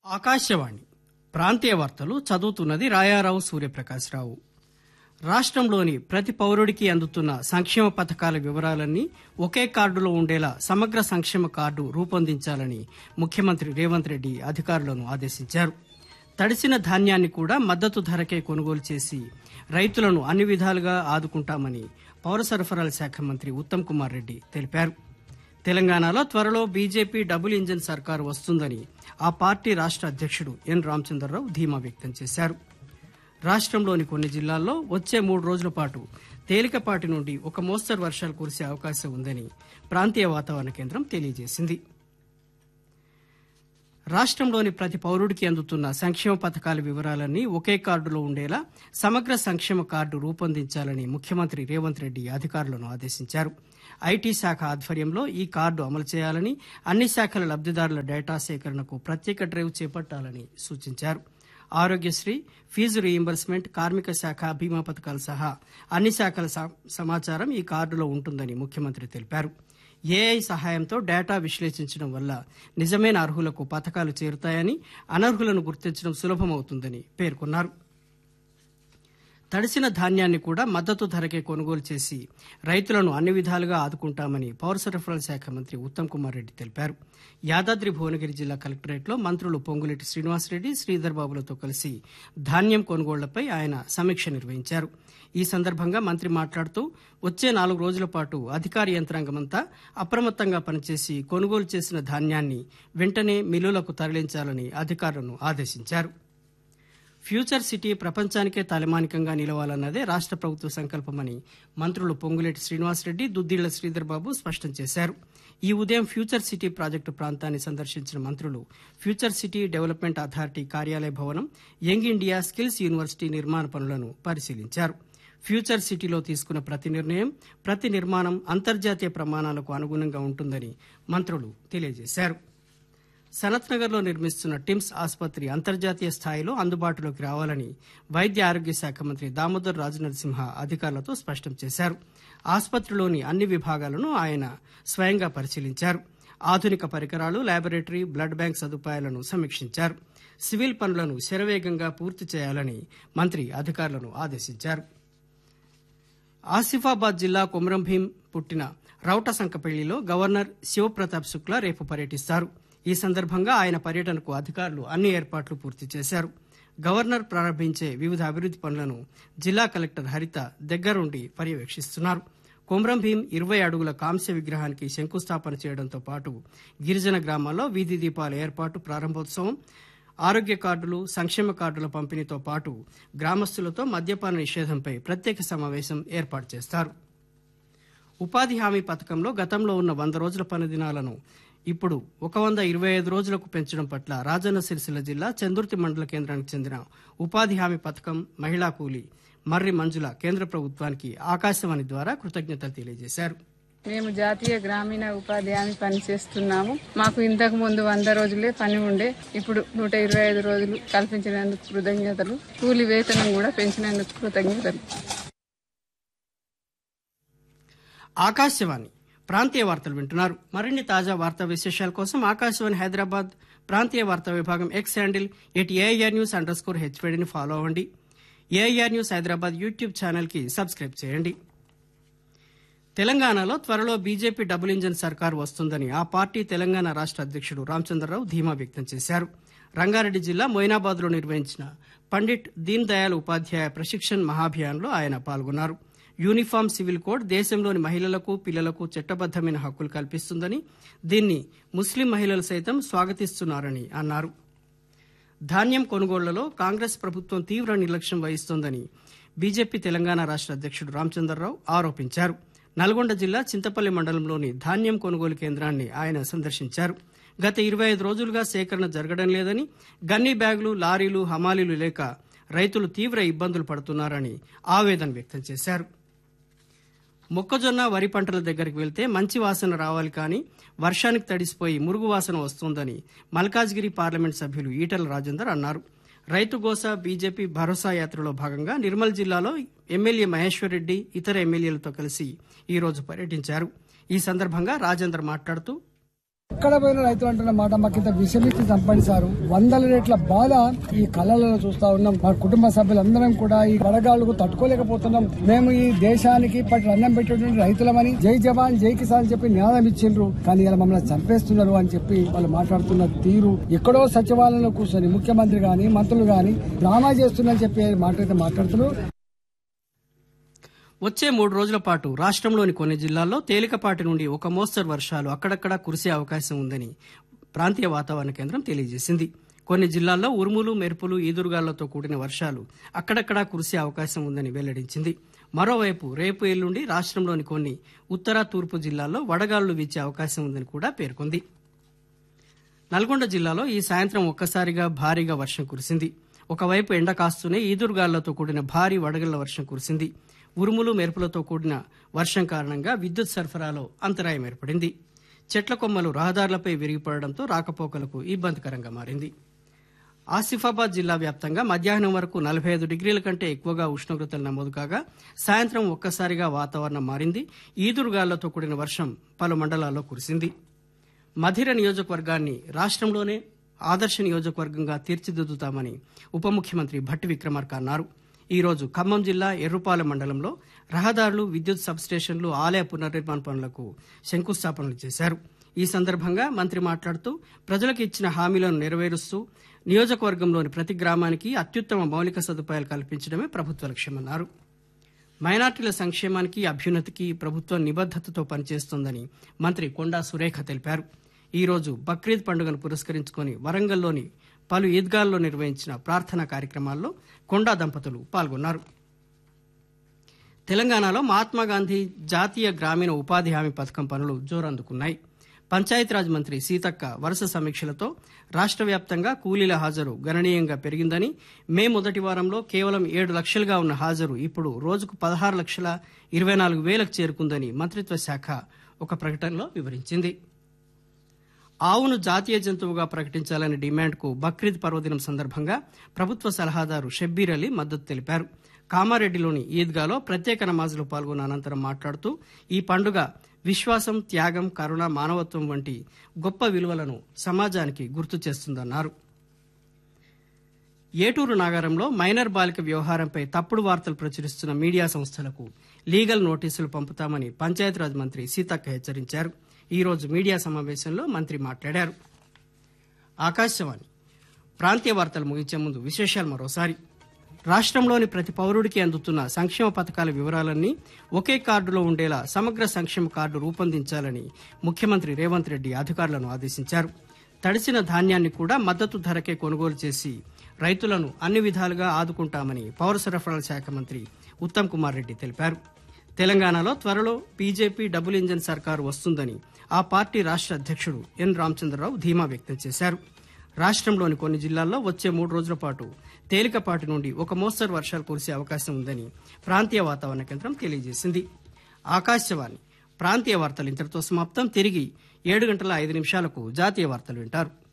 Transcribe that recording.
ఆకాశవాణి ప్రాంతీయ వార్తలు చదువుతున్నది రాయారావు సూర్యప్రకాశ్రావు రాష్ట్రంలోని ప్రతి పౌరుడికి అందుతున్న సంక్షేమ పథకాల వివరాలన్నీ ఒకే కార్డులో ఉండేలా సమగ్ర సంక్షేమ కార్డు రూపొందించాలని ముఖ్యమంత్రి రేవంత్ రెడ్డి అధికారులను ఆదేశించారు తడిసిన ధాన్యాన్ని కూడా మద్దతు ధరకే కొనుగోలు చేసి రైతులను అన్ని విధాలుగా ఆదుకుంటామని పౌర సరఫరాల శాఖ మంత్రి ఉత్తమ్ కుమార్ రెడ్డి తెలిపారు తెలంగాణలో త్వరలో బీజేపీ డబుల్ ఇంజన్ సర్కారు వస్తుందని ఆ పార్టీ రాష్ట్ర అధ్యక్షుడు ఎన్ రామచంద్రరావు ధీమా వ్యక్తం చేశారు రాష్ట్రంలోని కొన్ని జిల్లాల్లో వచ్చే మూడు రోజుల పాటు తేలికపాటి నుండి ఒక మోస్తరు వర్షాలు కురిసే అవకాశం ఉందని ప్రాంతీయ వాతావరణ కేంద్రం తెలియజేసింది రాష్ట్రంలోని ప్రతి పౌరుడికి అందుతున్న సంక్షేమ పథకాల వివరాలన్నీ ఒకే కార్డులో ఉండేలా సమగ్ర సంక్షేమ కార్డు రూపొందించాలని ముఖ్యమంత్రి రేవంత్ రెడ్డి అధికారులను ఆదేశించారు ఐటీ శాఖ ఆధ్వర్యంలో ఈ కార్డు అమలు చేయాలని అన్ని శాఖల లబ్దిదారుల డేటా సేకరణకు ప్రత్యేక డ్రైవ్ చేపట్టాలని సూచించారు ఆరోగ్యశ్రీ ఫీజు రీయింబర్స్మెంట్ కార్మిక శాఖ బీమా పథకాలు సహా అన్ని శాఖల స- సమాచారం ఈ కార్డులో ఉంటుందని ముఖ్యమంత్రి తెలిపారు ఏఐ సహాయంతో డేటా విశ్లేషించడం వల్ల నిజమైన అర్హులకు పథకాలు చేరుతాయని అనర్హులను గుర్తించడం సులభమవుతుందని పేర్కొన్నారు తడిసిన ధాన్యాన్ని కూడా మద్దతు ధరకే కొనుగోలు చేసి రైతులను అన్ని విధాలుగా ఆదుకుంటామని పౌర సరఫరాల శాఖ మంత్రి ఉత్తమ్ కుమార్ రెడ్డి తెలిపారు యాదాద్రి భువనగిరి జిల్లా కలెక్టరేట్లో మంత్రులు పొంగులేటి శ్రీనివాసరెడ్డి శ్రీధర్ బాబులతో కలిసి ధాన్యం కొనుగోళ్లపై ఆయన సమీక్ష నిర్వహించారు ఈ సందర్భంగా మంత్రి మాట్లాడుతూ వచ్చే నాలుగు రోజుల పాటు అధికార యంత్రాంగమంతా అప్రమత్తంగా పనిచేసి కొనుగోలు చేసిన ధాన్యాన్ని వెంటనే మిల్లులకు తరలించాలని అధికారులను ఆదేశించారు ఫ్యూచర్ సిటీ ప్రపంచానికే తలమానికంగా నిలవాలన్నదే రాష్ట్ర ప్రభుత్వ సంకల్పమని మంత్రులు పొంగులేటి శ్రీనివాసరెడ్డి దుద్దిళ్ల శ్రీధర్ బాబు స్పష్టం చేశారు ఈ ఉదయం ఫ్యూచర్ సిటీ ప్రాజెక్టు ప్రాంతాన్ని సందర్శించిన మంత్రులు ఫ్యూచర్ సిటీ డెవలప్మెంట్ అథారిటీ కార్యాలయ భవనం యంగ్ ఇండియా స్కిల్స్ యూనివర్సిటీ నిర్మాణ పనులను పరిశీలించారు ఫ్యూచర్ సిటీలో తీసుకున్న ప్రతి నిర్ణయం ప్రతి నిర్మాణం అంతర్జాతీయ ప్రమాణాలకు అనుగుణంగా ఉంటుందని మంత్రులు తెలియజేశారు సనత్ నగర్ లో నిర్మిస్తున్న టిమ్స్ ఆసుపత్రి అంతర్జాతీయ స్థాయిలో అందుబాటులోకి రావాలని వైద్య ఆరోగ్య శాఖ మంత్రి దామోదర్ రాజనరసింహ అధికారులతో స్పష్టం చేశారు ఆసుపత్రిలోని అన్ని విభాగాలను ఆయన స్వయంగా పరిశీలించారు ఆధునిక పరికరాలు ల్యాబొరేటరీ బ్లడ్ బ్యాంక్ సదుపాయాలను సమీక్షించారు సివిల్ పనులను శరవేగంగా పూర్తి చేయాలని మంత్రి అధికారులను ఆదేశించారు ఆసిఫాబాద్ జిల్లా కొమరం భీం పుట్టిన రౌట సంకపెళ్లిలో గవర్నర్ శివప్రతాప్ శుక్లా రేపు పర్యటిస్తారు ఈ సందర్భంగా ఆయన పర్యటనకు అధికారులు అన్ని ఏర్పాట్లు పూర్తి చేశారు గవర్నర్ ప్రారంభించే వివిధ అభివృద్ది పనులను జిల్లా కలెక్టర్ హరిత దగ్గరుండి పర్యవేక్షిస్తున్నారు కొమరం భీం ఇరవై అడుగుల కాంస్య విగ్రహానికి శంకుస్థాపన చేయడంతో పాటు గిరిజన గ్రామాల్లో వీధి దీపాల ఏర్పాటు ప్రారంభోత్సవం ఆరోగ్య కార్డులు సంక్షేమ కార్డుల పంపిణీతో పాటు గ్రామస్తులతో మద్యపాన నిషేధంపై ప్రత్యేక సమావేశం ఏర్పాటు చేస్తారు ఉపాధి హామీ పథకంలో గతంలో ఉన్న వంద రోజుల పని దినాలను ఇప్పుడు ఒక వంద ఇరవై ఐదు రోజులకు పెంచడం పట్ల రాజన్న సిరిసిల్ల జిల్లా చందుర్తి మండల కేంద్రానికి చెందిన ఉపాధి హామీ పథకం మహిళా కూలీ మర్రి మంజుల కేంద్ర ప్రభుత్వానికి ఆకాశవాణి ద్వారా కృతజ్ఞతలు తెలియజేశారు మేము జాతీయ గ్రామీణ ఉపాధి హామీ పని చేస్తున్నాము మాకు ఇంతకు ముందు వంద రోజులే పని ఉండే ఇప్పుడు నూట ఇరవై ఐదు రోజులు కల్పించినందుకు కృతజ్ఞతలు కూలి వేతనం కూడా పెంచినందుకు కృతజ్ఞతలు ఆకాశవాణి ప్రాంతీయ వార్తలు వింటున్నారు మరిన్ని తాజా వార్తా విశేషాల కోసం ఆకాశవాణి హైదరాబాద్ ప్రాంతీయ వార్తా విభాగం X handle at AIR news under score హెచ్వేడిని ఫాలో అవ్వండి AIR news Hyderabad YouTube channel కి సబ్స్క్రైబ్ చేయండి తెలంగాణలో త్వరలో బీజేపీ డబుల్ ఇంజన్ సర్కారు వస్తుందని ఆ పార్టీ తెలంగాణ రాష్ట్ర అధ్యక్షుడు రామచంద్రరావు ధీమా వ్యక్తం చేశారు రంగారెడ్డి జిల్లా మొయినాబాద్ లో నిర్వహించిన పండిట్ దీన్ దయాళ్ ఉపాధ్యాయ ప్రశిక్షణ్ మహాభియాన్లో ఆయన పాల్గొన్నారు యూనిఫామ్ సివిల్ కోడ్ దేశంలోని మహిళలకు పిల్లలకు చట్టబద్దమైన హక్కులు కల్పిస్తుందని దీన్ని ముస్లిం మహిళలు సైతం స్వాగతిస్తున్నారని అన్నారు ధాన్యం కొనుగోళ్లలో కాంగ్రెస్ ప్రభుత్వం తీవ్ర నిర్లక్ష్యం వహిస్తోందని బీజేపీ తెలంగాణ రాష్ట్ర అధ్యక్షుడు రామచంద్రరావు ఆరోపించారు నల్గొండ జిల్లా చింతపల్లి మండలంలోని ధాన్యం కొనుగోలు కేంద్రాన్ని ఆయన సందర్శించారు గత ఇరవై ఐదు రోజులుగా సేకరణ జరగడం లేదని గన్నీ బ్యాగులు లారీలు హమాలీలు లేక రైతులు తీవ్ర ఇబ్బందులు పడుతున్నారని ఆవేదన వ్యక్తం చేశారు మొక్కజొన్న వరి పంటల దగ్గరికి వెళ్తే మంచి వాసన రావాలి కానీ వర్షానికి తడిసిపోయి మురుగు వాసన వస్తోందని మల్కాజ్గిరి పార్లమెంట్ సభ్యులు ఈటల రాజేందర్ అన్నారు రైతు గోస బీజేపీ భరోసా యాత్రలో భాగంగా నిర్మల్ జిల్లాలో ఎమ్మెల్యే మహేశ్వర్ రెడ్డి ఇతర ఎమ్మెల్యేలతో కలిసి ఈ రోజు పర్యటించారు ఈ సందర్భంగా రాజేందర్ మాట్లాడుతూ ఎక్కడ పోయిన రైతులు అంటున్న మాట మాకింత విషమిచ్చి చంపడిసారు వందల రేట్ల బాధ ఈ కళలలో చూస్తా ఉన్నాం మా కుటుంబ సభ్యులందరం కూడా ఈ వడగాళ్లకు తట్టుకోలేకపోతున్నాం మేము ఈ దేశానికి పట్టి అన్నం పెట్టేటువంటి రైతులమని జై జవాన్ జై కిసాన్ అని చెప్పి నినాదం ఇచ్చిండ్రు కానీ ఇలా మమ్మల్ని చంపేస్తున్నారు అని చెప్పి వాళ్ళు మాట్లాడుతున్న తీరు ఎక్కడో సచివాలయంలో కూర్చొని ముఖ్యమంత్రి గాని మంత్రులు గాని డ్రామా చేస్తున్నారని చెప్పి మాట్లాడితే మాట్లాడుతున్నారు వచ్చే మూడు రోజుల పాటు రాష్ట్రంలోని కొన్ని జిల్లాల్లో తేలికపాటి నుండి ఒక మోస్తరు వర్షాలు అక్కడక్కడా కురిసే అవకాశం ఉందని ప్రాంతీయ వాతావరణ కేంద్రం తెలియజేసింది కొన్ని జిల్లాల్లో ఉరుములు మెరుపులు ఈదురుగాళ్లతో కూడిన వర్షాలు అక్కడక్కడా కురిసే అవకాశం ఉందని వెల్లడించింది మరోవైపు రేపు ఎల్లుండి రాష్ట్రంలోని కొన్ని ఉత్తర తూర్పు జిల్లాల్లో వడగాళ్లు వీచే అవకాశం ఉందని కూడా పేర్కొంది నల్గొండ జిల్లాలో ఈ సాయంత్రం ఒక్కసారిగా భారీగా వర్షం కురిసింది ఒకవైపు ఎండ కాస్తూనే ఈదురుగాళ్లతో కూడిన భారీ వడగళ్ల వర్షం కురిసింది ఉరుములు మెరుపులతో కూడిన వర్షం కారణంగా విద్యుత్ సరఫరాలో అంతరాయం ఏర్పడింది చెట్ల కొమ్మలు రహదారులపై విరిగిపడడంతో రాకపోకలకు ఇబ్బందికరంగా మారింది ఆసిఫాబాద్ జిల్లా వ్యాప్తంగా మధ్యాహ్నం వరకు నలభై ఐదు డిగ్రీల కంటే ఎక్కువగా ఉష్ణోగ్రతలు నమోదు కాగా సాయంత్రం ఒక్కసారిగా వాతావరణం మారింది ఈదురుగాళ్లతో కూడిన వర్షం పలు మండలాల్లో కురిసింది మధిర నియోజకవర్గాన్ని రాష్ట్రంలోనే ఆదర్శ నియోజకవర్గంగా తీర్చిదిద్దుతామని ఉప ముఖ్యమంత్రి భట్టి విక్రమార్క అన్నారు ఈ రోజు ఖమ్మం జిల్లా ఎర్రుపాలెం మండలంలో రహదారులు విద్యుత్ సబ్స్టేషన్లు ఆలయ పునర్నిర్మాణ పనులకు శంకుస్థాపనలు చేశారు ఈ సందర్భంగా మంత్రి మాట్లాడుతూ ప్రజలకు ఇచ్చిన హామీలను నెరవేరుస్తూ నియోజకవర్గంలోని ప్రతి గ్రామానికి అత్యుత్తమ మౌలిక సదుపాయాలు కల్పించడమే ప్రభుత్వ లక్ష్యమన్నారు మైనార్టీల సంక్షేమానికి అభ్యున్నతికి ప్రభుత్వం నిబద్దతతో పనిచేస్తోందని మంత్రి కొండా సురేఖ తెలిపారు ఈ రోజు బక్రీద్ పండుగను పురస్కరించుకొని వరంగల్లోని పలు ఈద్గాల్లో నిర్వహించిన ప్రార్థనా కార్యక్రమాల్లో కొండా దంపతులు పాల్గొన్నారు తెలంగాణలో మహాత్మాగాంధీ జాతీయ గ్రామీణ ఉపాధి హామీ పథకం పనులు జోరందుకున్నాయి పంచాయతీరాజ్ మంత్రి సీతక్క వరుస సమీక్షలతో రాష్ట్ర వ్యాప్తంగా కూలీల హాజరు గణనీయంగా పెరిగిందని మే మొదటి వారంలో కేవలం ఏడు లక్షలుగా ఉన్న హాజరు ఇప్పుడు రోజుకు పదహారు లక్షల ఇరవై నాలుగు వేలకు చేరుకుందని మంత్రిత్వ శాఖ ఒక ప్రకటనలో వివరించింది ఆవును జాతీయ జంతువుగా ప్రకటించాలనే డిమాండ్కు బక్రీద్ పర్వదినం సందర్భంగా ప్రభుత్వ సలహాదారు షబ్బీర్ అలీ మద్దతు తెలిపారు కామారెడ్డిలోని ఈద్గాలో ప్రత్యేక నమాజులో పాల్గొన్న అనంతరం మాట్లాడుతూ ఈ పండుగ విశ్వాసం త్యాగం కరుణ మానవత్వం వంటి గొప్ప విలువలను సమాజానికి గుర్తు చేస్తుందన్నారు ఏటూరు నాగారంలో మైనర్ బాలిక వ్యవహారంపై తప్పుడు వార్తలు ప్రచురిస్తున్న మీడియా సంస్థలకు లీగల్ నోటీసులు పంపుతామని పంచాయతీరాజ్ మంత్రి సీతక్క హెచ్చరించారు ఈ రోజు మీడియా సమావేశంలో మంత్రి మాట్లాడారు ఆకాశవాణి ప్రాంతీయ వార్తలు ముగించే ముందు విశేషాలు మరోసారి రాష్ట్రంలోని ప్రతి పౌరుడికి అందుతున్న సంక్షేమ పథకాల వివరాలన్నీ ఒకే కార్డులో ఉండేలా సమగ్ర సంక్షేమ కార్డు రూపొందించాలని ముఖ్యమంత్రి రేవంత్ రెడ్డి అధికారులను ఆదేశించారు తడిసిన ధాన్యాన్ని కూడా మద్దతు ధరకే కొనుగోలు చేసి రైతులను అన్ని విధాలుగా ఆదుకుంటామని పౌర సరఫరాల శాఖ మంత్రి ఉత్తమ్ కుమార్ రెడ్డి తెలిపారు తెలంగాణలో త్వరలో బీజేపీ డబుల్ ఇంజన్ సర్కారు వస్తుందని ఆ పార్టీ రాష్ట్ర అధ్యక్షుడు ఎన్ రామచంద్రరావు ధీమా వ్యక్తం చేశారు రాష్ట్రంలోని కొన్ని జిల్లాల్లో వచ్చే మూడు రోజుల పాటు తేలికపాటి నుండి ఒక మోస్తరు వర్షాలు కురిసే అవకాశం ఉందని ప్రాంతీయ వాతావరణ కేంద్రం తెలియజేసింది ఆకాశవాణి ప్రాంతీయ వార్తలు ఇంతటితో సమాప్తం తిరిగి ఏడు గంటల ఐదు నిమిషాలకు జాతీయ వార్తలు వింటారు